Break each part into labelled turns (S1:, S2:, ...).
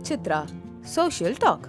S1: with Chitra. Social Talk.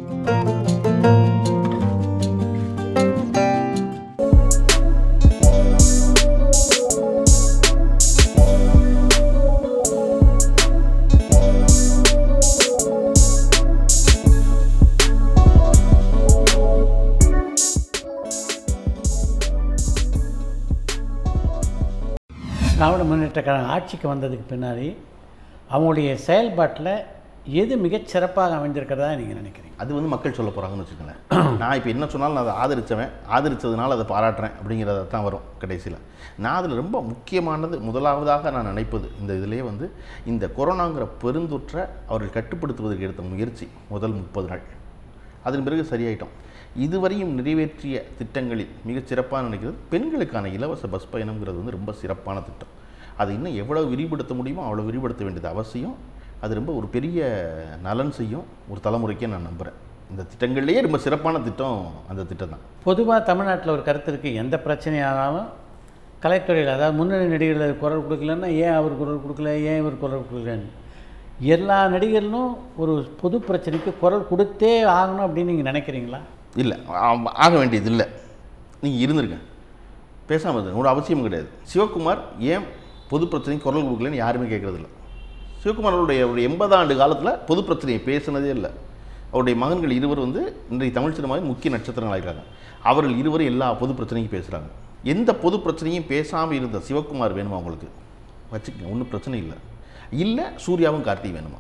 S2: திராவிட முன்னேற்ற கழகம் ஆட்சிக்கு வந்ததுக்கு பின்னாடி அவங்களுடைய செயல்பாட்டில் எது மிகச் சிறப்பாக அமைந்திருக்கிறதா நீங்கள் நினைக்கிறீங்க
S3: அது வந்து மக்கள் சொல்ல போகிறாங்கன்னு வச்சுக்கோங்களேன் நான் இப்போ என்ன சொன்னாலும் நான் அதை ஆதரித்தவன் ஆதரித்ததுனால அதை பாராட்டுறேன் அப்படிங்கிறத தான் வரும் கடைசியில் நான் அதில் ரொம்ப முக்கியமானது முதலாவதாக நான் நினைப்பது இந்த இதிலே வந்து இந்த கொரோனாங்கிற பெருந்தொற்றை அவர்கள் கட்டுப்படுத்துவதற்கு எடுத்த முயற்சி முதல் முப்பது நாள் அதன் பிறகு சரியாயிட்டோம் இதுவரையும் நிறைவேற்றிய திட்டங்களில் மிகச் சிறப்பாக நினைக்கிறது பெண்களுக்கான இலவச பஸ் பயணம்ங்கிறது வந்து ரொம்ப சிறப்பான திட்டம் அதை இன்னும் எவ்வளோ விரிவுபடுத்த முடியுமோ அவ்வளோ விரிவுபடுத்த வேண்டியது அவசியம் அது ரொம்ப ஒரு பெரிய நலன் செய்யும் ஒரு தலைமுறைக்கே நான் நம்புகிறேன் இந்த திட்டங்கள்லேயே ரொம்ப சிறப்பான திட்டம் அந்த திட்டம் தான்
S2: பொதுவாக தமிழ்நாட்டில் ஒரு கருத்து இருக்குது எந்த பிரச்சனையானாலும் கலைத்துறையில் அதாவது முன்னணி நடிகர்கள் குரல் கொடுக்கலன்னா ஏன் அவர் குரல் கொடுக்கல ஏன் இவர் குரல் கொடுக்கலன்னு எல்லா நடிகர்களும் ஒரு பொது பிரச்சனைக்கு குரல் கொடுத்தே ஆகணும் அப்படின்னு நீங்கள் நினைக்கிறீங்களா
S3: இல்லை ஆ- ஆக வேண்டியது இல்லை நீங்கள் இருந்திருங்க பேசாமல் இருங்க ஒரு அவசியம் கிடையாது சிவகுமார் ஏன் பொது பிரச்சனைக்கு குரல் கொடுக்கலன்னு யாருமே கேட்குறதில்ல சிவகுமார் அவருடைய அவருடைய எண்பது ஆண்டு காலத்தில் பொது பிரச்சனையை பேசினதே இல்லை அவருடைய மகன்கள் இருவர் வந்து இன்றைய தமிழ் சினிமாவின் முக்கிய நட்சத்திரங்களாகிறாங்க அவர்கள் இருவரும் எல்லா பொது பிரச்சனையும் பேசுகிறாங்க எந்த பொது பிரச்சனையும் பேசாமல் இருந்த சிவகுமார் வேணுமா உங்களுக்கு வச்சுக்கங்க ஒன்றும் பிரச்சனை இல்லை இல்லை சூர்யாவும் கார்த்திக் வேணுமா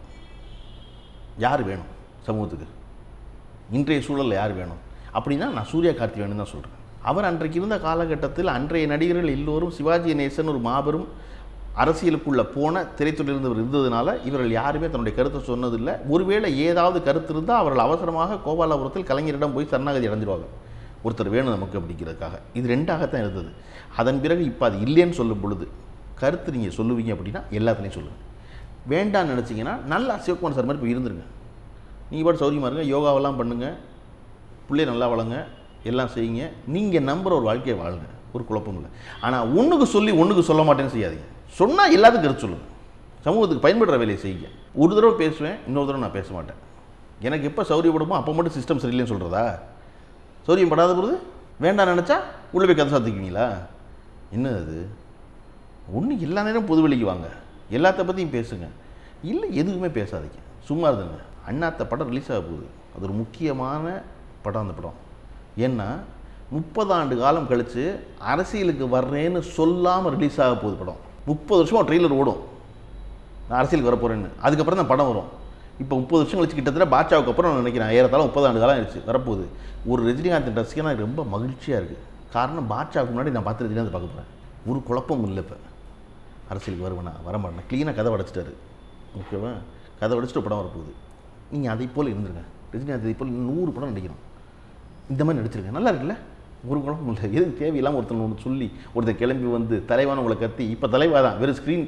S3: யார் வேணும் சமூகத்துக்கு இன்றைய சூழலில் யார் வேணும் அப்படின்னா நான் சூர்யா கார்த்தி வேணும் தான் சொல்கிறேன் அவர் அன்றைக்கு இருந்த காலகட்டத்தில் அன்றைய நடிகர்கள் எல்லோரும் சிவாஜி கணேசன் ஒரு மாபெரும் அரசியலுக்குள்ளே போன திரைத்துறையிலிருந்தவர் இருந்ததுனால இவர்கள் யாருமே தன்னுடைய கருத்தை சொன்னதில்லை ஒருவேளை ஏதாவது கருத்து இருந்தால் அவர்கள் அவசரமாக கோபாலபுரத்தில் கலைஞரிடம் போய் சரணாகதி அடைஞ்சிருவாங்க ஒருத்தர் வேணும் நமக்கு அப்படிங்கிறதுக்காக இது ரெண்டாகத்தான் இருந்தது அதன் பிறகு இப்போ அது இல்லைன்னு சொல்லும் பொழுது கருத்து நீங்கள் சொல்லுவீங்க அப்படின்னா எல்லாத்துலேயும் சொல்லுங்கள் வேண்டாம்னு நினச்சிங்கன்னா நல்லா சிவகுமார் சார் மாதிரி போய் இருந்துருங்க நீங்கள் பாட்டு சௌரியமாக இருங்க யோகாவெல்லாம் பண்ணுங்கள் பிள்ளைய நல்லா வளங்க எல்லாம் செய்யுங்க நீங்கள் நம்புகிற ஒரு வாழ்க்கையை வாழுங்க ஒரு குழப்பம் இல்லை ஆனால் ஒன்றுக்கு சொல்லி ஒன்றுக்கு சொல்ல மாட்டேன்னு செய்யாதீங்க சொன்னால் எல்லாத்துக்கும் கருத்து சொல்லுங்கள் சமூகத்துக்கு பயன்படுற வேலையை செய்யுங்க ஒரு தடவை பேசுவேன் இன்னொரு தடவை நான் பேச மாட்டேன் எனக்கு எப்போ சௌரியப்படுமோ அப்போ மட்டும் சிஸ்டம் சரியில்லைன்னு சொல்கிறதா சௌரியம் படாத பொழுது வேண்டாம் நினச்சா உள்ளே போய் கதை சாத்திக்குவீங்களா என்ன அது ஒன்று எல்லா நேரம் பொது வெளிக்கு வாங்க எல்லாத்த பற்றியும் பேசுங்க இல்லை எதுவுமே பேசாதீங்க சும்மா இருந்துங்க அண்ணாத்த படம் ரிலீஸ் ஆக போகுது அது ஒரு முக்கியமான படம் அந்த படம் ஏன்னா முப்பது ஆண்டு காலம் கழித்து அரசியலுக்கு வர்றேன்னு சொல்லாமல் ரிலீஸ் ஆக போகுது படம் முப்பது வருஷமாக ட்ரெய்லர் ஓடும் நான் அரசியலுக்கு வர போகிறேன்னு அதுக்கப்புறம் தான் படம் வரும் இப்போ முப்பது வருஷம் கழிச்சு கிட்டத்தட்ட பாட்சாவுக்கு அப்புறம் நான் நினைக்கிறேன் ஏறத்தாலும் முப்பது ஆண்டு காலம் ஆயிடுச்சு வரப்போகுது ஒரு ரஜினிகாந்த் ரசிகனா எனக்கு ரொம்ப மகிழ்ச்சியாக இருக்குது காரணம் பாட்சாவுக்கு முன்னாடி நான் பார்த்து ரஜினிகாந்த் பார்க்க போகிறேன் ஒரு குழப்பமும் இல்லை இப்போ அரசியலுக்கு வருவேனா வரமாட்டேன் க்ளீனாக கதை அடைச்சிட்டாரு ஓகேவா கதை அடைச்சிட்டு படம் வரப்போகுது நீங்கள் அதை போல் இருந்துருங்க ரஜினிகாந்த் இதை போல் நூறு படம் நடிக்கணும் இந்த மாதிரி நடிச்சிருக்கேன் நல்லா இருக்குல்ல ஒரு குழப்பம் இல்லை எதுக்கு தேவையில்லாமல் ஒருத்தன் ஒன்று சொல்லி ஒருத்தர் கிளம்பி வந்து தலைவான உங்களை கத்தி இப்போ தலைவா தான் வெறும் ஸ்க்ரீன்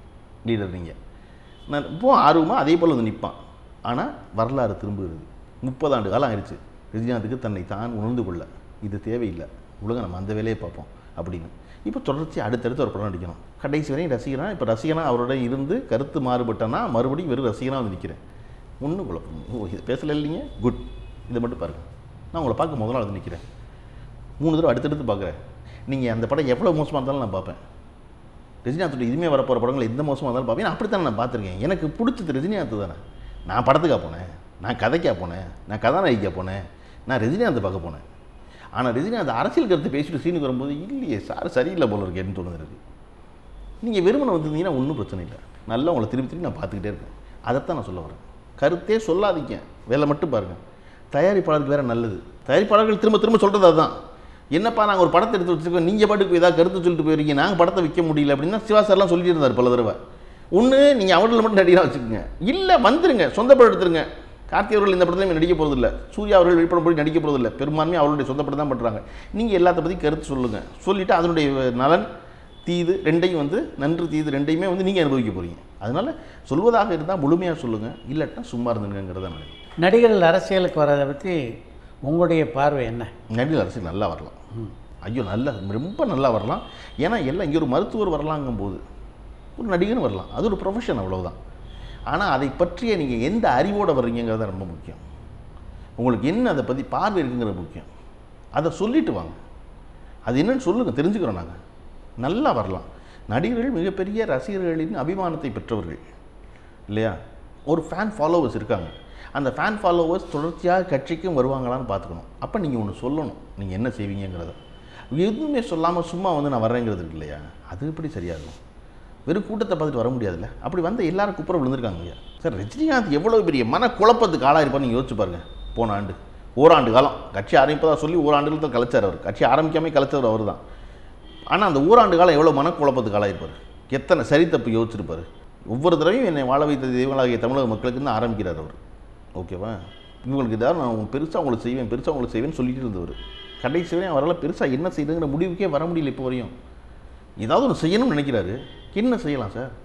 S3: லீடர் நீங்கள் நான் இப்போ ஆர்வமாக அதே போல் வந்து நிற்பான் ஆனால் வரலாறு திரும்புகிறது முப்பது ஆண்டு காலம் ஆயிடுச்சு ரஜினிகாந்துக்கு தன்னை தான் உணர்ந்து கொள்ள இது தேவையில்லை உலகம் நம்ம அந்த வேலையை பார்ப்போம் அப்படின்னு இப்போ தொடர்ச்சி அடுத்தடுத்து ஒரு படம் நடிக்கணும் கடைசி வரையும் ரசிகனா இப்போ ரசிகனா அவரோட இருந்து கருத்து மாறுபட்டனா மறுபடியும் வெறும் ரசிகனாக வந்து நிற்கிறேன் ஒன்றும் குழப்பம் இல்லை. ஓ இது பேசல இல்லைங்க குட் இதை மட்டும் பாருங்கள் நான் உங்களை பார்க்க முதல் நாள் வந்து நிற்கிறேன் மூணு தடவை அடுத்தடுத்து பார்க்குறேன் நீங்கள் அந்த படம் எவ்வளோ மோசமாக இருந்தாலும் நான் பார்ப்பேன் ரஜினிகாந்தோட இதுமே வரப்போகிற படங்கள் எந்த மோசமாக இருந்தாலும் பார்ப்பேன் ஏன்னா அப்படித்தான் நான் பார்த்துருக்கேன் எனக்கு பிடிச்சது ரஜினிகாந்த் தானே நான் படத்துக்காக போனேன் நான் கதைக்காக போனேன் நான் கதாநாயகிக்காக போனேன் நான் ரஜினிகாந்தை பார்க்க போனேன் ஆனால் ரஜினிகாந்த் அரசியல் கருத்து பேசிட்டு சீனுக்கு வரும்போது இல்லையே சார் சரியில்லை போல இருக்கேன்னு தோணுது எனக்கு நீங்கள் வெறுமனை வந்திருந்தீங்கன்னா ஒன்றும் பிரச்சனை இல்லை நல்லா உங்களை திருப்பி திருப்பி நான் பார்த்துக்கிட்டே இருக்கேன் அதைத்தான் நான் சொல்ல வரேன் கருத்தே சொல்லாதீங்க வேலை மட்டும் பாருங்கள் தயாரிப்பாளருக்கு வேறு நல்லது தயாரிப்பாளர்கள் திரும்ப திரும்ப சொல்கிறது அதுதான் என்னப்பா நாங்கள் ஒரு படத்தை எடுத்து வச்சுருக்கோம் நீங்கள் பாட்டுக்கு போய் ஏதாவது கருத்து சொல்லிட்டு போயிருக்கீங்க நாங்கள் படத்தை விற்க முடியல அப்படின்னா சிவா சார்லாம் சொல்லிட்டு இருந்தார் பல தடவை ஒன்று நீங்கள் அவர்களில் மட்டும் நடிகராக வச்சுக்கோங்க இல்லை வந்துருங்க சொந்த படம் எடுத்துருங்க கார்த்தி அவர்கள் இந்த படத்துலையும் நடிக்க போகிறதில்ல சூர்யா அவர்கள் வெளிப்படம் போய் நடிக்க போகிறதில்ல பெரும்பான்மையாக அவருடைய சொந்த படம் தான் பண்ணுறாங்க நீங்கள் எல்லாத்த பற்றி கருத்து சொல்லுங்கள் சொல்லிவிட்டு அதனுடைய நலன் தீது ரெண்டையும் வந்து நன்று தீது ரெண்டையுமே வந்து நீங்கள் அனுபவிக்க போகிறீங்க அதனால் சொல்வதாக இருந்தால் முழுமையாக சொல்லுங்கள் இல்லாட்டினா சும்மா இருந்துங்கிறத நான்
S2: நடிகர்கள் அரசியலுக்கு வர்றதை பற்றி உங்களுடைய பார்வை என்ன
S3: நடிகர் அரசியல் நல்லா வரலாம் ஐயோ நல்லா ரொம்ப நல்லா வரலாம் ஏன்னா எல்லாம் இங்கே ஒரு மருத்துவர் வரலாங்கும் போது ஒரு நடிகரும் வரலாம் அது ஒரு ப்ரொஃபஷன் அவ்வளவுதான் ஆனால் அதை பற்றிய நீங்கள் எந்த அறிவோடு வர்றீங்கிறது தான் ரொம்ப முக்கியம் உங்களுக்கு என்ன அதை பற்றி பார்வை இருக்குங்கிறது முக்கியம் அதை சொல்லிட்டு வாங்க அது என்னன்னு சொல்லுங்கள் தெரிஞ்சுக்கிறோம் நாங்கள் நல்லா வரலாம் நடிகர்கள் மிகப்பெரிய ரசிகர்களின் அபிமானத்தை பெற்றவர்கள் இல்லையா ஒரு ஃபேன் ஃபாலோவர்ஸ் இருக்காங்க அந்த ஃபேன் ஃபாலோவர்ஸ் தொடர்ச்சியாக கட்சிக்கும் வருவாங்களான்னு பார்த்துக்கணும் அப்போ நீங்கள் ஒன்று சொல்லணும் நீங்கள் என்ன செய்வீங்கிறத எதுவுமே சொல்லாமல் சும்மா வந்து நான் வர்றேங்கிறது இருக்கு இல்லையா அது எப்படி சரியாக இருக்கும் வெறும் கூட்டத்தை பார்த்துட்டு வர முடியாதுல்ல அப்படி வந்து எல்லாரும் குப்புற விழுந்திருக்காங்க ஐயா சார் ரஜினிகாந்த் எவ்வளோ பெரிய மன குழப்பத்துக்கு ஆளாயிருப்பார் நீங்கள் யோசிச்சு பாருங்க போன ஆண்டு ஓராண்டு காலம் கட்சி ஆரம்பிப்பதா சொல்லி ஓராண்டுல தான் கலைச்சார் அவர் கட்சி ஆரம்பிக்காமே கலைச்சவர் அவர் தான் ஆனால் அந்த ஓராண்டு காலம் எவ்வளோ மனக்குழப்பத்துக்கு ஆளாயிருப்பார் எத்தனை சரி தப்பு யோசிச்சிருப்பார் ஒவ்வொரு தடவையும் என்னை வாழ வைத்த தெய்வங்களாகிய தமிழக மக்களுக்கு தான் ஆரம்பிக்கிறார் அவர் ஓகேவா இவங்களுக்கு ஏதாவது நான் பெருசாக உங்களுக்கு செய்வேன் பெருசாக உங்களுக்கு செய்வேன் சொல்லிட்டு இருந்தவர் கடைசி வரையும் அவரால் பெருசாக என்ன செய்யுதுங்கிற முடிவுக்கே வர முடியல இப்போ வரையும் ஏதாவது ஒன்று செய்யணும்னு நினைக்கிறாரு என்ன செய்யலாம் சார்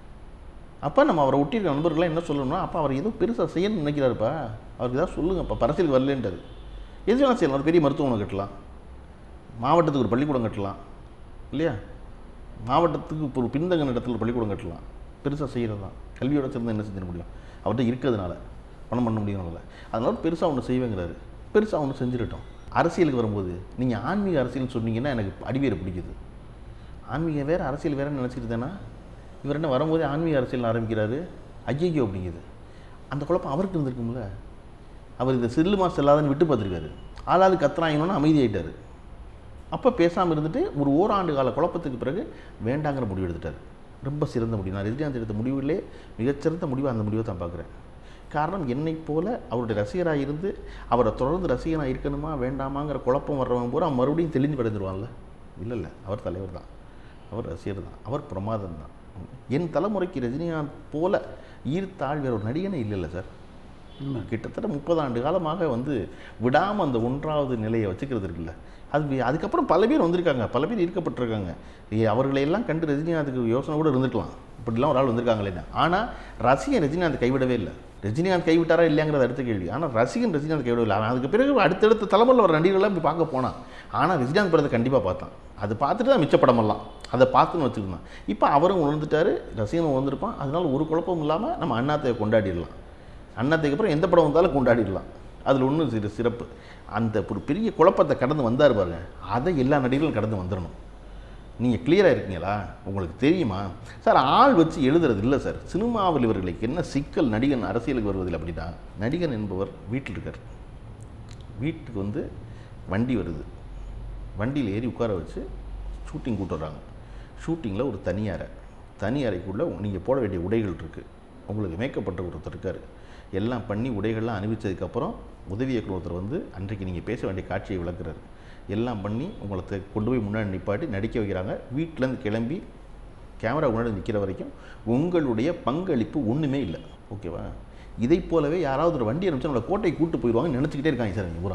S3: அப்போ நம்ம அவரை ஒட்டியிருக்க நண்பர்கள்லாம் என்ன சொல்லணும்னா அப்போ அவர் ஏதோ பெருசாக செய்யணும்னு நினைக்கிறாருப்பா அவருக்கு ஏதாவது சொல்லுங்கப்பா பரசியலுக்கு வரலன்றாரு எது வேணால் செய்யலாம் ஒரு பெரிய மருத்துவமனை கட்டலாம் மாவட்டத்துக்கு ஒரு பள்ளிக்கூடம் கட்டலாம் இல்லையா மாவட்டத்துக்கு இப்போ ஒரு பின்தங்கின இடத்துல ஒரு பள்ளிக்கூடம் கட்டலாம் பெருசாக செய்கிறது தான் கல்வியோட சேர்ந்து என்ன செஞ்சிட முடியும் அவர்கிட்ட இருக்கிறதுனால பணம் பண்ண முடியும்னால அதனால பெருசாக ஒன்று செய்வேங்கிறாரு பெருசாக ஒன்று செஞ்சிடட்டும் அரசியலுக்கு வரும்போது நீங்கள் ஆன்மீக அரசியல்னு சொன்னீங்கன்னா எனக்கு அடிவேறு பிடிக்குது ஆன்மீகம் வேறு அரசியல் வேறு நினச்சிட்டு தானே இவர் என்ன வரும்போதே ஆன்மீக அரசியல் ஆரம்பிக்கிறாரு ஐயையோ அப்படிங்குது அந்த குழப்பம் அவருக்கு இருந்திருக்கும்ல அவர் இந்த செல்லுமா செல்லாதன்னு விட்டு பார்த்துருக்காரு ஆளாளு கத்துறாங்கன்னு அமைதியாயிட்டார் அப்போ பேசாமல் இருந்துட்டு ஒரு ஓராண்டு கால குழப்பத்துக்கு பிறகு வேண்டாங்கிற முடிவு எடுத்துட்டார் ரொம்ப சிறந்த முடிவு நான் ரஜினிகாந்த் எடுத்த முடிவிலே மிகச்சிறந்த முடிவு அந்த முடிவை தான் பார்க்குறேன் காரணம் என்னைப் போல அவருடைய ரசிகராக இருந்து அவரை தொடர்ந்து ரசிகனாக இருக்கணுமா வேண்டாமாங்கிற குழப்பம் வர்றவன் பூரா மறுபடியும் தெளிஞ்சு படைந்துருவான்ல இல்லை இல்லை அவர் தலைவர் தான் அவர் ரசிகர் தான் அவர் பிரமாதம் தான் என் தலைமுறைக்கு ரஜினிகாந்த் போல ஈர்த்தாள் வேற ஒரு நடிகனே இல்லைல்ல சார் கிட்டத்தட்ட முப்பது ஆண்டு காலமாக வந்து விடாமல் அந்த ஒன்றாவது நிலையை வச்சுக்கிறது இருக்குல்ல அது வி- அதுக்கப்புறம் பல பேர் வந்திருக்காங்க பல பேர் ஈர்க்கப்பட்டிருக்காங்க ஏ, அவர்களை எல்லாம் கண்டு ரஜினிகாந்துக்கு யோசனை கூட இருந்திருக்கலாம் இப்படிலாம் ஒரு ஆள் வந்திருக்காங்களே ஆனால் ரசிகன் ரஜினிகாந்த் கைவிடவே இல்லை ரஜினிகாந்த் கைவிட்டாரா இல்லையாங்கிறது அடுத்த கேள்வி ஆனால் ரசிகன் ரஜினிகாந்த் கைவிடவே இல்லை அவன் அதுக்கு பிறகு அடுத்தடுத்த தலைமுறையில் வர நடிகர்கள்லாம் போய் பார்க்க போனான் ஆனால் ரஜினிகாந்த் படத்தை கண்டிப்பாக பார்த்தான் அது பார்த்துட்டு தான் மிச்ச படமெல்லாம் அதை பார்த்துன்னு வச்சுருந்தான் இப்போ அவரும் உணர்ந்துட்டாரு ரசிகனும் உணர்ந்திருப்பான் அதனால ஒரு குழப்பம் இல்லாமல் நம்ம அண்ணாத்தையை கொண்டாடிடலாம் அண்ணாத்துக்கு அப்புறம் எந்த படம் வந்தாலும் கொண்டாடிடலாம் அதில் ஒன்றும் சிறு சிறப்பு அந்த ஒரு பெரிய குழப்பத்தை கடந்து வந்தார் பாருங்க அதை எல்லா நடிகர்களும் கடந்து வந்துடணும் நீங்கள் கிளியராக இருக்கீங்களா உங்களுக்கு தெரியுமா சார் ஆள் வச்சு எழுதுறது இல்லை சார் சினிமாவில் இவர்களுக்கு என்ன சிக்கல் நடிகன் அரசியலுக்கு வருவதில்லை அப்படின்னா நடிகன் என்பவர் வீட்டில் இருக்கார் வீட்டுக்கு வந்து வண்டி வருது வண்டியில் ஏறி உட்கார வச்சு ஷூட்டிங் கூட்டு வர்றாங்க ஷூட்டிங்கில் ஒரு தனி அறை தனி அறைக்குள்ளே நீங்கள் போட வேண்டிய உடைகள் இருக்குது உங்களுக்கு மேக்கப் பண்ணுற ஒருத்தர் இருக்கார் எல்லாம் பண்ணி உடைகள்லாம் அனுபவிச்சதுக்கப்புறம் உதவி இயக்குனர் ஒருத்தர் வந்து அன்றைக்கு நீங்கள் பேச வேண்டிய காட்சியை விளக்குறாரு எல்லாம் பண்ணி உங்களை தெ- கொண்டு போய் முன்னாடி நிப்பாட்டி நடிக்க வைக்கிறாங்க வீட்டிலேருந்து கிளம்பி கேமரா முன்னாடி நிற்கிற வரைக்கும் உங்களுடைய பங்களிப்பு ஒன்றுமே இல்லை ஓகேவா இதை போலவே யாராவது ஒரு வண்டி அனுப்பிச்சு நம்மளை கோட்டை கூட்டு போயிடுவாங்கன்னு நினச்சிக்கிட்டே இருக்காங்க சார் இங்கே பூரா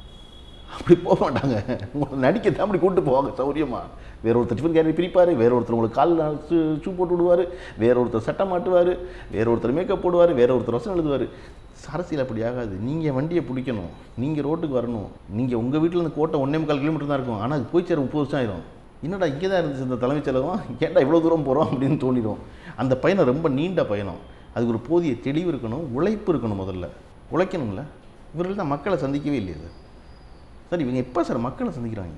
S3: அப்படி போக மாட்டாங்க உங்களை நடிக்க தான் அப்படி கூட்டு போவாங்க சௌரியமா வேற ஒருத்தர் டிஃபன் கேரி பிரிப்பார் வேற ஒருத்தர் உங்களுக்கு காலில் ஷூ போட்டு விடுவார் வேற ஒருத்தர் சட்டை மாட்டுவார் வேற ஒருத்தர் மேக்கப் போடுவார் வேற ஒருத்தர் வசனம் எழுதுவார் அரசியல் அப்படி ஆகாது நீங்கள் வண்டியை பிடிக்கணும் நீங்கள் ரோட்டுக்கு வரணும் நீங்கள் உங்கள் வீட்டில் இருந்து கோட்டை ஒன்றே முக்கால் கிலோமீட்டர் தான் இருக்கும் ஆனால் அது போய் சேர முப்பது வருஷம் ஆயிரும் என்னடா இங்கே தான் இருந்துச்சு இந்த தலைமைச் செலவும் ஏன்டா இவ்வளோ தூரம் போகிறோம் அப்படின்னு தோணிடும் அந்த பயணம் ரொம்ப நீண்ட பயணம் அதுக்கு ஒரு போதிய தெளிவு இருக்கணும் உழைப்பு இருக்கணும் முதல்ல உழைக்கணும்ல இவர்கள் தான் மக்களை சந்திக்கவே இல்லையா சார் சார் இவங்க எப்போ சார் மக்களை சந்திக்கிறாங்க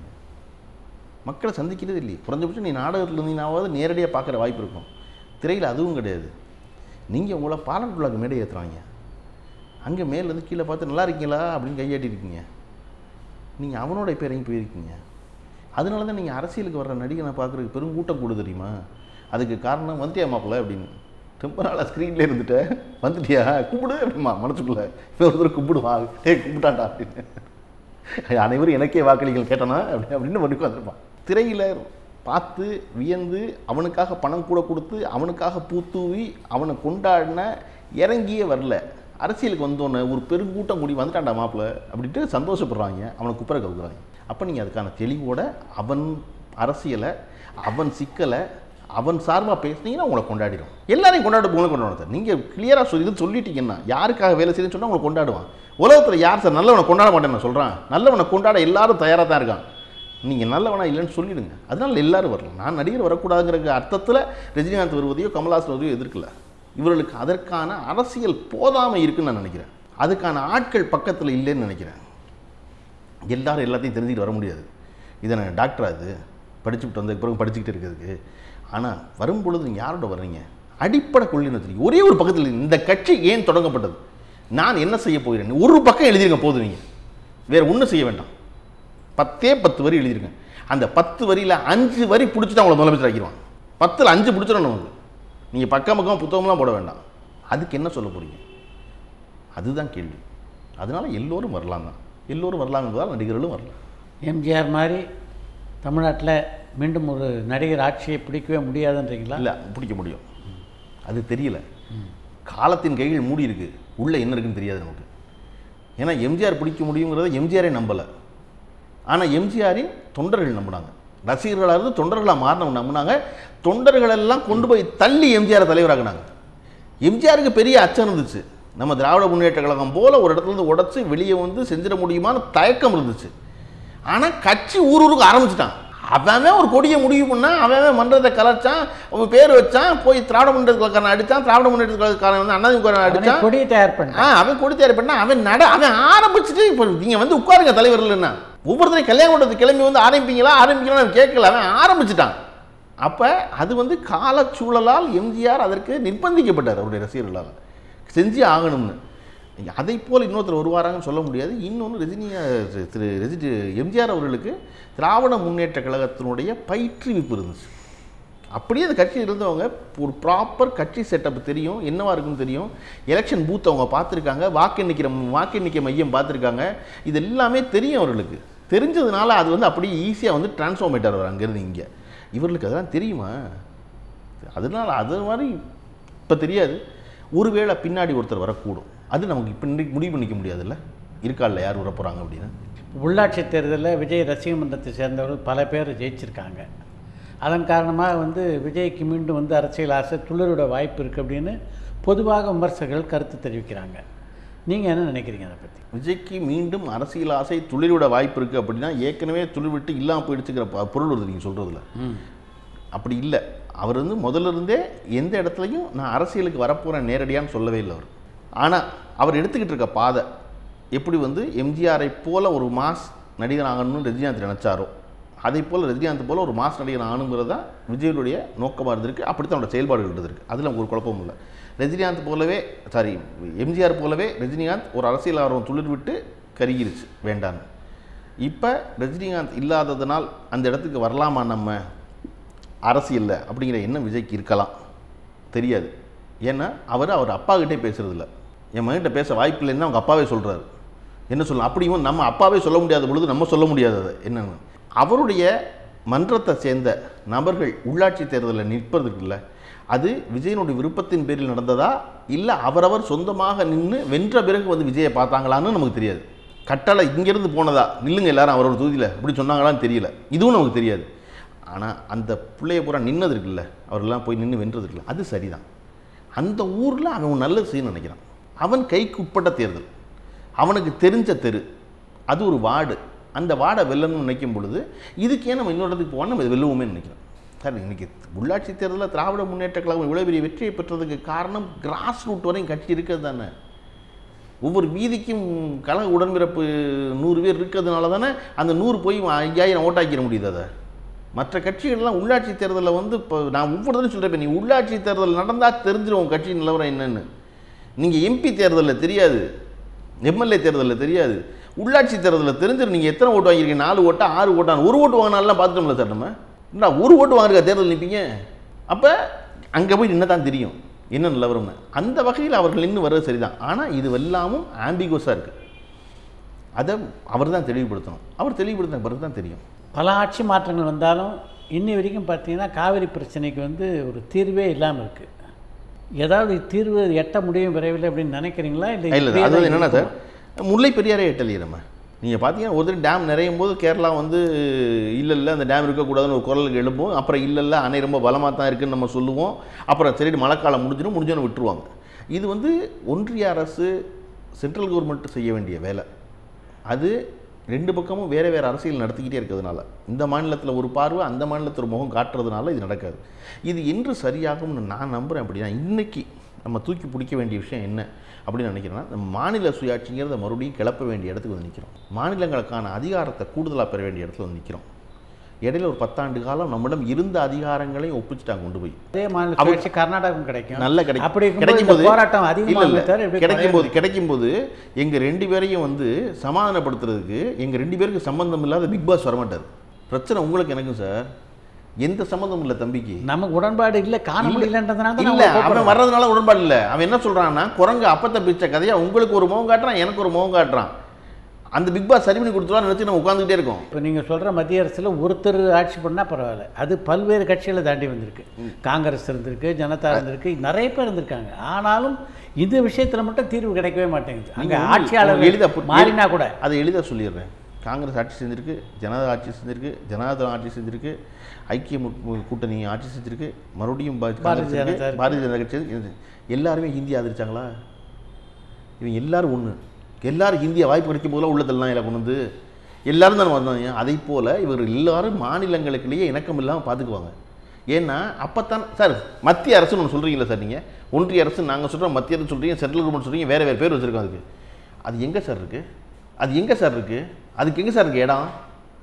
S3: மக்களை சந்திக்கிறது இல்லையே குறைஞ்சபட்சம் நீ நாடகத்தில் இருந்தீங்கன்னாவது நேரடியாக பார்க்குற வாய்ப்பு இருக்கும் திரையில் அதுவும் கிடையாது நீங்கள் உங்களை பாலன் விழாக்கு மேடை ஏற்றுறாங்க அங்கே மேலேருந்து கீழே பார்த்து நல்லா இருக்கீங்களா அப்படின்னு கையாட்டி இருக்கீங்க நீங்கள் அவனோட இப்போ இறங்கி போயிருக்கீங்க அதனால தான் நீங்கள் அரசியலுக்கு வர்ற நடிகனை பார்க்குறதுக்கு பெருங்கூட்டம் கூடு தெரியுமா அதுக்கு காரணம் வந்துட்டியா மாப்பிள்ள அப்படின்னு ரொம்ப நாளாக ஸ்க்ரீனில் இருந்துட்ட வந்துட்டியா கும்பிடு அப்படிமா மனசுக்குள்ள இப்போ ஒருத்தர் கும்பிடுவா ஏ கும்பிட்டாண்டா அப்படின்னு அனைவரும் எனக்கே வாக்களிகள் கேட்டனா அப்படி அப்படின்னு பண்ணி உட்காந்துருப்பான் திரையில் பார்த்து வியந்து அவனுக்காக பணம் கூட கொடுத்து அவனுக்காக பூத்தூவி அவனை கொண்டாடின இறங்கியே வரல அரசியலுக்கு வந்தோன்னே ஒரு பெருங்கூட்டம் கூடி வந்துட்டான்டா மாப்பிள்ள அப்படின்ட்டு சந்தோஷப்படுறாங்க அவனை குப்பரை கவுக்குறாங்க அப்போ நீங்கள் அதுக்கான தெளிவோட அவன் அரசியலை அவன் சிக்கலை அவன் சார்பாக பேசுனீங்கன்னா உங்களை கொண்டாடிடும் எல்லாரையும் கொண்டாட உங்களை கொண்டாடும் சார் நீங்கள் கிளியராக சொல்லி இது சொல்லிட்டீங்கன்னா யாருக்காக வேலை செய்யுதுன்னு சொன்னால் உங்களை கொண்டாடுவான் உலகத்தில் யார் சார் நல்லவனை கொண்டாட மாட்டேன்னு நான் சொல்கிறேன் நல்லவனை கொண்டாட எல்லாரும் தயாராக தான் இருக்கான் நீங்கள் நல்லவனா இல்லைன்னு சொல்லிடுங்க அதனால எல்லாரும் வரலாம் நான் நடிகர் வரக்கூடாதுங்கிற அர்த்தத்தில் ரஜினிகாந்த் வருவதையோ கமல்ஹாசன் வருவதையோ எதிர்க்கல இவர்களுக்கு அதற்கான அரசியல் போதாமை இருக்குன்னு நான் நினைக்கிறேன் அதுக்கான ஆட்கள் பக்கத்தில் இல்லைன்னு நினைக்கிறேன் எல்லாரும் எல்லாத்தையும் தெரிஞ்சுக்கிட்டு வர முடியாது இதை நான் டாக்டரா அது படிச்சுட்டு வந்த பிறகு படிச்சுக்கிட்டு இருக்கிறதுக்கு ஆனால் வரும்பொழுது நீங்கள் யாரோட வர்றீங்க அடிப்படை கொள்கைன்னு தெரியும் ஒரே ஒரு பக்கத்தில் இந்த கட்சி ஏன் தொடங்கப்பட்டது நான் என்ன செய்ய போகிறேன் ஒரு பக்கம் எழுதிருங்க போதும் நீங்கள் வேறு ஒன்றும் செய்ய வேண்டாம் பத்தே பத்து வரி எழுதிருங்க அந்த பத்து வரியில் அஞ்சு வரி பிடிச்சிட்டு அவங்கள முதலமைச்சர் ஆக்கிடுவாங்க பத்தில் அஞ்சு பிடிச்சிடணும் நமக்கு நீங்கள் பக்கம் பக்கம் புத்தகம்லாம் போட வேண்டாம் அதுக்கு என்ன சொல்ல போகிறீங்க அதுதான் கேள்வி அதனால எல்லோரும் வரலாம் தான் எல்லோரும் வரலாம் என்பதால் நடிகர்களும் வரலாம்
S2: எம்ஜிஆர் மாதிரி தமிழ்நாட்டில் மீண்டும் ஒரு நடிகர் ஆட்சியை பிடிக்கவே முடியாதுன்றீங்களா
S3: இல்லை பிடிக்க முடியும் அது தெரியல காலத்தின் கைகள் மூடி இருக்கு உள்ள என்ன இருக்குன்னு தெரியாது நமக்கு ஏன்னா எம்ஜிஆர் பிடிக்க முடியுங்கிறத எம்ஜிஆரே நம்பலை ஆனால் எம்ஜிஆரின் தொண்டர்கள் நம்பினாங்க ரசிகர்களாக இருந்து தொண்டர்களாக மாறினவங்க நம்பினாங்க தொண்டர்கள் எல்லாம் கொண்டு போய் தள்ளி எம்ஜிஆரை தலைவராக்குனாங்க எம்ஜிஆருக்கு பெரிய அச்சம் இருந்துச்சு நம்ம திராவிட முன்னேற்ற கழகம் போல ஒரு இடத்துல இருந்து உடச்சி வெளியே வந்து செஞ்சிட முடியுமான்னு தயக்கம் இருந்துச்சு ஆனால் கட்சி ஊர் ஊருக்கு ஆரம்பிச்சிட்டான் அவன் ஒரு கொடியை முடிவு பண்ணா அவன் மன்றத்தை கலைச்சான் அவன் பேர் வச்சான் போய் திராவிட முன்னேற்ற கழகக்காரன் அடிச்சான் திராவிட முன்னேற்ற கழகக்காரன் வந்து அண்ணாதிமுக
S2: அவனே
S3: அடிச்சான்
S2: கொடியை தயார் பண்ண
S3: ஆ அவன் கொடி தயார் பண்ணா அவன் நட அவன் ஆரம்பிச்சுட்டு இப்போ நீங்கள் வந்து உட்காருங்க தலைவர்கள்னா ஒவ்வொருத்தரையும் கல்யாண மண்டபத்துக்கு கிளம்பி வந்து ஆரம்பிப்பீங்களா ஆரம்பிக்கலாம் அவன் கேட்கல அவன் ஆரம்பிச்சிட்டான் அப்போ அது வந்து காலச்சூழலால் எம்ஜிஆர் அதற்கு நிர்பந்திக்கப்பட்டார் அவருடைய ரசிகர்களால் செஞ்சு ஆகணும்னு அதை போல் இன்னொருத்தர் வருவாராங்கன்னு சொல்ல முடியாது இன்னொன்று ரஜினியா திரு ரஜினி எம்ஜிஆர் அவர்களுக்கு திராவிட முன்னேற்ற கழகத்தினுடைய பயிற்றுவிப்பு இருந்துச்சு அப்படியே அந்த கட்சி இருந்தவங்க ஒரு ப்ராப்பர் கட்சி செட்டப் தெரியும் என்னவா இருக்குன்னு தெரியும் எலெக்ஷன் பூத் அவங்க பார்த்துருக்காங்க வாக்கு எண்ணிக்கிற வாக்கு எண்ணிக்கை மையம் பார்த்துருக்காங்க இது எல்லாமே தெரியும் அவர்களுக்கு தெரிஞ்சதுனால அது வந்து அப்படியே ஈஸியாக வந்து டிரான்ஸ்ஃபார்மேட் ஆகிறார் அங்கேருந்து இங்கே இவர்களுக்கு அதெல்லாம் தெரியுமா அதனால அது மாதிரி இப்போ தெரியாது ஒருவேளை பின்னாடி ஒருத்தர் வரக்கூடும் அது நமக்கு இப்போ இன்னைக்கு முடிவு பண்ணிக்க முடியாதுல்ல இருக்கால்ல யார் வர போகிறாங்க அப்படின்னு
S2: உள்ளாட்சி தேர்தலில் விஜய் ரசிக மன்றத்தை சேர்ந்தவர்கள் பல பேர் ஜெயிச்சிருக்காங்க அதன் காரணமாக வந்து விஜய்க்கு மீண்டும் வந்து அரசியல் ஆசை துளிரோட வாய்ப்பு இருக்குது அப்படின்னு பொதுவாக விமர்சகர்கள் கருத்து தெரிவிக்கிறாங்க நீங்கள் என்ன நினைக்கிறீங்க அதை பற்றி
S3: விஜய்க்கு மீண்டும் அரசியல் ஆசை துளிர்விட வாய்ப்பு இருக்குது அப்படின்னா ஏற்கனவே துளிர் விட்டு இல்லாமல் போயிடுச்சுக்கிற ப- பொருள் வருது நீங்கள் சொல்கிறதுல
S2: ம்
S3: அப்படி இல்லை அவர் வந்து முதல்ல இருந்தே எந்த இடத்துலையும் நான் அரசியலுக்கு வரப்போகிறேன் நேரடியான்னு சொல்லவே இல்லை அவர் ஆனால் அவர் எடுத்துக்கிட்டு இருக்க பாதை எப்படி வந்து எம்ஜிஆரை போல ஒரு மாஸ் நடிகர் ஆகணும்னு ரஜினிகாந்த் நினச்சாரோ அதே போல் ரஜினிகாந்த் போல ஒரு மாஸ் நடிகர் ஆகணுங்கிறது தான் விஜயனுடைய நோக்கமாக இருந்திருக்கு அப்படித்தான் அவரோட செயல்பாடுகள் இருந்திருக்கு அதில் ஒரு குழப்பமும் இல்லை ரஜினிகாந்த் போலவே சாரி எம்ஜிஆர் போலவே ரஜினிகாந்த் ஒரு அரசியல் ஆர்வம் துளிர் விட்டு கருகிருச்சு வேண்டான்னு இப்போ ரஜினிகாந்த் இல்லாததனால் அந்த இடத்துக்கு வரலாமா நம்ம அரசியலில் அப்படிங்கிற எண்ணம் விஜய்க்கு இருக்கலாம் தெரியாது ஏன்னா அவர் அவர் அப்பா கிட்டே பேசுறதில்ல என் மகன்கிட்ட பேச வாய்ப்பு இல்லைன்னு அவங்க அப்பாவே சொல்கிறாரு என்ன சொல்லலாம் அப்படியும் நம்ம அப்பாவே சொல்ல முடியாத பொழுது நம்ம சொல்ல முடியாது அதை என்னன்னு அவருடைய மன்றத்தை சேர்ந்த நபர்கள் உள்ளாட்சி தேர்தலில் நிற்பதுக்கு இல்லை அது விஜயனுடைய விருப்பத்தின் பேரில் நடந்ததா இல்லை அவரவர் சொந்தமாக நின்று வென்ற பிறகு வந்து விஜயை பார்த்தாங்களான்னு நமக்கு தெரியாது கட்டளை இங்கேருந்து போனதா நில்லுங்க எல்லாரும் அவரோட தொகுதியில் அப்படி சொன்னாங்களான்னு தெரியல இதுவும் நமக்கு தெரியாது ஆனால் அந்த பிள்ளைய பூரா நின்னது இருக்குல்ல அவரெல்லாம் போய் நின்று வென்றது இருக்குல்ல அது சரிதான் அந்த ஊரில் அவன் நல்லது செய்யணும்னு நினைக்கிறான் அவன் கைக்கு உட்பட்ட தேர்தல் அவனுக்கு தெரிஞ்ச தெரு அது ஒரு வார்டு அந்த வார்டை வெல்லணும்னு நினைக்கும் பொழுது இதுக்கு ஏன் நம்ம இன்னொரு இடத்துக்கு போனால் நம்ம இது வெல்லுவோமே நினைக்கிறோம் சார் இன்னைக்கு உள்ளாட்சி தேர்தலில் திராவிட முன்னேற்ற கழகம் இவ்வளோ பெரிய வெற்றியை பெற்றதுக்கு காரணம் கிராஸ் ரூட் வரையும் கட்சி இருக்கிறது தானே ஒவ்வொரு வீதிக்கும் கழக உடன்பிறப்பு நூறு பேர் இருக்கிறதுனால தானே அந்த நூறு போய் ஐயாயிரம் ஓட்டாக்கிற முடியுது அதை மற்ற கட்சிகள்லாம் உள்ளாட்சி தேர்தலில் வந்து இப்போ நான் ஒவ்வொருத்தரும் சொல்கிறேன் நீ உள்ளாட்சி தேர்தல் நடந்தால் தெரிஞ்சிடும் கட்சி நிலவரம் என்னன்னு நீங்கள் எம்பி தேர்தலில் தெரியாது எம்எல்ஏ தேர்தலில் தெரியாது உள்ளாட்சி தேர்தலில் தெரிஞ்சிடும் நீங்கள் எத்தனை ஓட்டு வாங்கியிருக்கீங்க நாலு ஓட்டா ஆறு ஓட்டான்னு ஒரு ஓட்டு வாங்கினாலாம் பார்த்துட்டோம்ல சார் நம்ம என்ன ஒரு ஓட்டு வாங்குறதுக்கா தேர்தல் நிற்பீங்க அப்போ அங்கே போய் நின்று தான் தெரியும் என்ன நிலவரம்னு அந்த வகையில் அவர்கள் நின்று வர்றது சரிதான் ஆனால் இது எல்லாமும் ஆம்பிகோஸாக இருக்குது அதை அவர் தான் தெளிவுபடுத்தணும் அவர் தெளிவுபடுத்தின பிறகு தான் தெரியும்
S2: பல ஆட்சி மாற்றங்கள் வந்தாலும் இன்னி வரைக்கும் பார்த்தீங்கன்னா காவிரி பிரச்சனைக்கு வந்து ஒரு தீர்வே இல்லாமல் இருக்குது ஏதாவது தீர்வு எட்ட முடியும் விரைவில் அப்படின்னு நினைக்கிறீங்களா இல்லை
S3: இல்லை
S2: இப்படியே
S3: அது
S2: தான்
S3: என்னென்னா சார்
S2: இருக்குமா?
S3: முல்லை பெரியாரே எட்டலையே நம்ம நீங்கள் பார்த்தீங்கன்னா ஒரு டேம் நிறையும் போது கேரளா வந்து இல்லை இல்லை அந்த டேம் இருக்கக்கூடாதுன்னு ஒரு குரலுக்கு எழுப்பும் அப்புறம் இல்லை இல்லை அணை ரொம்ப பலமாக தான் இருக்குன்னு நம்ம சொல்லுவோம் அப்புறம் சரி மழைக்காலம் முடிஞ்சிடும் முடிஞ்சோன்னு விட்டுருவாங்க இது வந்து ஒன்றிய அரசு சென்ட்ரல் கவர்மெண்ட் செய்ய வேண்டிய வேலை அது ரெண்டு பக்கமும் வேறு வேறு அரசியல் நடத்திக்கிட்டே இருக்கிறதுனால இந்த மாநிலத்தில் ஒரு பார்வை அந்த மாநிலத்தில் ஒரு முகம் காட்டுறதுனால இது நடக்காது இது என்று சரியாகும்னு நான் நம்புகிறேன் அப்படின்னா இன்னைக்கு நம்ம தூக்கி பிடிக்க வேண்டிய விஷயம் என்ன அப்படின்னு நினைக்கிறேன்னா நம்ம மாநில சுயாட்சிங்கிறத மறுபடியும் கிளப்ப வேண்டிய இடத்துக்கு வந்து நிற்கிறோம் மாநிலங்களுக்கான அதிகாரத்தை கூடுதலாக பெற வேண்டிய இடத்துல வந்து நிற்கிறோம் இடையில ஒரு பத்தாண்டு காலம் நம்மிடம் இருந்த அதிகாரங்களையும் ஒப்பிச்சுட்டாங்க கொண்டு போய்
S2: அதே மாநில
S3: அவங்க-
S2: சுயாட்சி கர்நாடகம் கிடைக்கும்
S3: நல்ல கிடைக்கும்
S2: அப்படி இருக்கும்போது
S3: கிடைக்கும்
S2: இந்த
S3: போது
S2: போராட்டம்
S3: இல்ல
S2: அதிகமாக
S3: இல்ல
S2: தவிர எப்படி
S3: கிடைக்கும் போது
S2: குறையாது?
S3: கிடைக்கும் போது எங்க ரெண்டு பேரையும் வந்து சமாதானப்படுத்துறதுக்கு எங்க ரெண்டு பேருக்கு சம்பந்தம் இல்லாத பிக் பாஸ் வரமாட்டார் பிரச்சனை உங்களுக்கு எனக்கும் சார் எந்த சம்மந்தம் இல்லை தம்பிக்கு
S2: நமக்கு உடன்பாடு இல்ல காண
S3: இல்ல.
S2: முடியலன்றதுனால தான்
S3: இல்ல
S2: நம்ம
S3: அவன்
S2: கூப்பிடுறோம்.
S3: வர்றதுனால உடன்பாடு இல்லை அவன் என்ன சொல்றான்னா குரங்கு அப்பத்தை பிச்ச கதையா உங்களுக்கு ஒரு முகம் காட்டுறான் எனக்கு ஒரு முகம் காட்டுறான் அந்த பிக் பாஸ் சரி பண்ணி கொடுத்துருவான்னு நினைச்சு நம்ம உட்காந்துக்கிட்டே இருக்கோம்
S2: இப்போ நீங்கள் சொல்கிற மத்திய அரசில் ஒருத்தர் ஆட்சி பண்ணால் பரவாயில்ல அது பல்வேறு கட்சிகளை தாண்டி வந்திருக்கு காங்கிரஸ் இருந்திருக்கு ஜனதா இருந்திருக்கு நிறைய பேர் இருந்திருக்காங்க ஆனாலும் இந்த விஷயத்தில் மட்டும் தீர்வு கிடைக்கவே மாட்டேங்குது அங்கே
S3: நீங்க
S2: ஆட்சியாளர்
S3: எளிதா புரி-
S2: மாறினா கூட
S3: அதை எளிதாக சொல்லிடுறேன் காங்கிரஸ் ஆட்சி செஞ்சிருக்கு ஜனதா ஆட்சி செஞ்சிருக்கு ஜனதா ஆட்சி செஞ்சிருக்கு ஐக்கிய மு- கூட்டணி ஆட்சி செஞ்சிருக்கு மறுபடியும் பா-
S2: பாரதிய
S3: காங்கிரஸ் இருக்கு,
S2: ஜனதா இருக்கு.
S3: பாரதிய ஜனதா கட்சி இருக்கு. இது எல்லாருமே ஹிந்தி ஆதரிச்சாங்களா இவங்க எல்லாரும் ஒன்று எல்லாரும் ஹிந்தியை வாய்ப்பு கிடைக்கும் போதெல்லாம் உள்ளதெல்லாம் இல்லை கொண்டு வந்து எல்லாரும் தானே வந்தாங்க அதை போல் இவர் எல்லாரும் மாநிலங்களுக்குள்ளேயே இணக்கம் இல்லாமல் பார்த்துக்குவாங்க ஏன்னா அப்போத்தான் சார் மத்திய அரசுன்னு ஒன்று சொல்கிறீங்களா சார் நீங்கள் ஒன்றிய அரசு நாங்கள் சொல்கிறோம் மத்திய அரசு சொல்கிறீங்க சென்ட்ரல் கவர்மெண்ட் சொல்கிறீங்க வேறு வேறு பேர் வச்சுருக்கோம் அதுக்கு அது எங்கே சார் இருக்குது அது எங்கே சார் இருக்குது அதுக்கு எங்கே சார் இருக்குது இடம்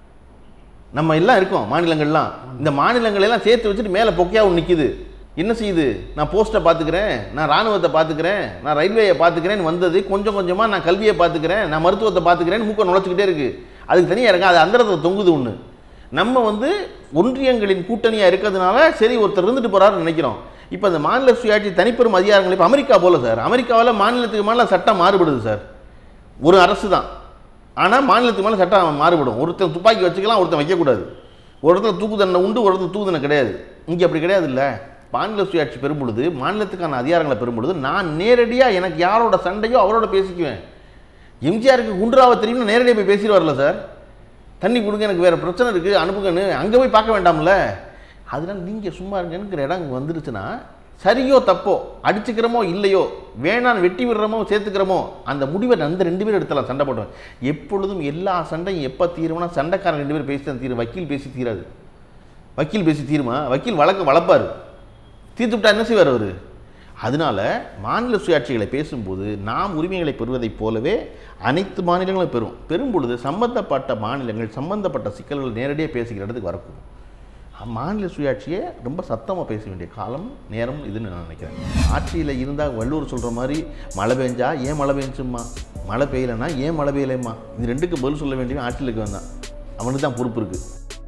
S3: நம்ம எல்லாம் இருக்கோம் மாநிலங்கள்லாம் இந்த மாநிலங்கள் எல்லாம் சேர்த்து வச்சுட்டு மேலே பொக்கையா ஒன்று நிற்கிது என்ன செய்யுது நான் போஸ்ட்டை பார்த்துக்கிறேன் நான் ராணுவத்தை பார்த்துக்கிறேன் நான் ரயில்வேயை பார்த்துக்கிறேன்னு வந்தது கொஞ்சம் கொஞ்சமாக நான் கல்வியை பார்த்துக்கிறேன் நான் மருத்துவத்தை பார்த்துக்கிறேன்னு மூக்க நுழைச்சிக்கிட்டே இருக்குது அதுக்கு தனியாக இருக்கு அது அந்தரத்தில் தொங்குது ஒன்று நம்ம வந்து ஒன்றியங்களின் கூட்டணியாக இருக்கிறதுனால சரி ஒருத்தர் இருந்துட்டு போகிறாருன்னு நினைக்கிறோம் இப்போ இந்த மாநில சுயாட்சி தனிப்பெரும் அதிகாரங்கள் இப்போ அமெரிக்கா போல சார் அமெரிக்காவில் மாநிலத்துக்கு மாநிலம் சட்டம் மாறுபடுது சார் ஒரு அரசு தான் ஆனால் மாநிலத்துக்கு மேலே சட்டம் மாறுபடும் ஒருத்தன் துப்பாக்கி வச்சுக்கலாம் ஒருத்தன் வைக்கக்கூடாது ஒரு இடத்துல தூக்கு தண்டனை உண்டு ஒரு இடத்துல தூக்கு தண்டனை கிடையாது இங்கே அப்படி கிடையாது இல்லை மாநில சுயாட்சி பெறும் பொழுது மாநிலத்துக்கான அதிகாரங்களை பெறும் பொழுது நான் நேரடியாக எனக்கு யாரோட சண்டையோ அவரோட பேசிக்குவேன் எம்ஜிஆருக்கு குண்டுராவை தெரியும்னு நேரடியாக போய் பேசிட்டு வரல சார் தண்ணி கொடுங்க எனக்கு வேறு பிரச்சனை இருக்குது அனுப்புங்கன்னு அங்கே போய் பார்க்க வேண்டாம்ல அதனால நீங்கள் சும்மா இருங்கங்கிற இடம் அங்கே வந்துருச்சுன்னா சரியோ தப்போ அடிச்சுக்கிறோமோ இல்லையோ வேணான்னு வெட்டி விடுறோமோ சேர்த்துக்கிறோமோ அந்த முடிவை அந்த ரெண்டு பேரும் எடுத்தலாம் சண்டை போடுவேன் எப்பொழுதும் எல்லா சண்டையும் எப்போ தீரும்னா சண்டைக்காரன் ரெண்டு பேரும் பேசி தான் தீரும் வக்கீல் பேசி தீராது வக்கீல் பேசி தீருமா வக்கீல் வழக்கு வளர்ப்பார் தீர்த்து விட்டா என்ன செய்வார் அவர் அதனால மாநில சுயாட்சிகளை பேசும்போது நாம் உரிமைகளை பெறுவதைப் போலவே அனைத்து மாநிலங்களும் பெறும் பெறும் பொழுது சம்பந்தப்பட்ட மாநிலங்கள் சம்பந்தப்பட்ட சிக்கல்கள் நேரடியாக பேசுகிற இடத்துக்கு வரக்கூடும் மாநில சுயாட்சியை ரொம்ப சத்தமாக பேச வேண்டிய காலம் நேரம் இதுன்னு நான் நினைக்கிறேன் ஆட்சியில் இருந்தால் வள்ளுவர் சொல்கிற மாதிரி மழை பெஞ்சா ஏன் மழை பெஞ்சும்மா மழை பெய்யலைன்னா ஏன் மழை பெய்யலைம்மா இது ரெண்டுக்கு பதில் சொல்ல வேண்டியவன் ஆட்சியில் இருக்கவன் தான் அவனுக்கு தான் பொறுப்பு இருக்குது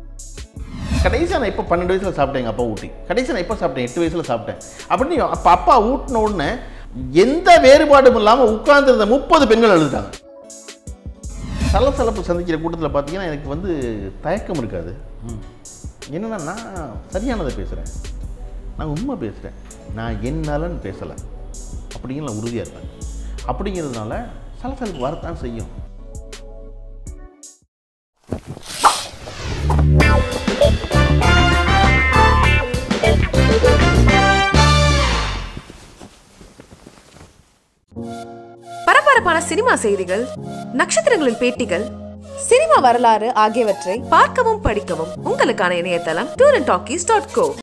S3: கடைசியாக நான் இப்போ பன்னெண்டு வயசில் சாப்பிட்டேன் எங்கள் அப்பா ஊட்டி கடைசியாக நான் எப்போ சாப்பிட்டேன் எட்டு வயசில் சாப்பிட்டேன் அப்படின்னு அப்போ அப்பா ஊட்டின உடனே எந்த வேறுபாடும் இல்லாமல் உட்கார்ந்திருந்த முப்பது பெண்கள் எழுதுட்டாங்க சலசலப்பு சந்திக்கிற கூட்டத்தில் பார்த்தீங்கன்னா எனக்கு வந்து தயக்கம் இருக்காது என்னன்னா நான் சரியானதை பேசுகிறேன் நான் உண்மை பேசுகிறேன் நான் என் நலன் பேசலை அப்படிங்கிற நான் உறுதியாக இருப்பேன் அப்படிங்கிறதுனால சலசலப்பு வரத்தான் செய்யும்
S4: பரபரப்பான சினிமா செய்திகள் நட்சத்திரங்களின் பேட்டிகள்
S1: சினிமா வரலாறு ஆகியவற்றை
S4: பார்க்கவும் படிக்கவும் உங்களுக்கான இணையதளம் tour and talkies dot go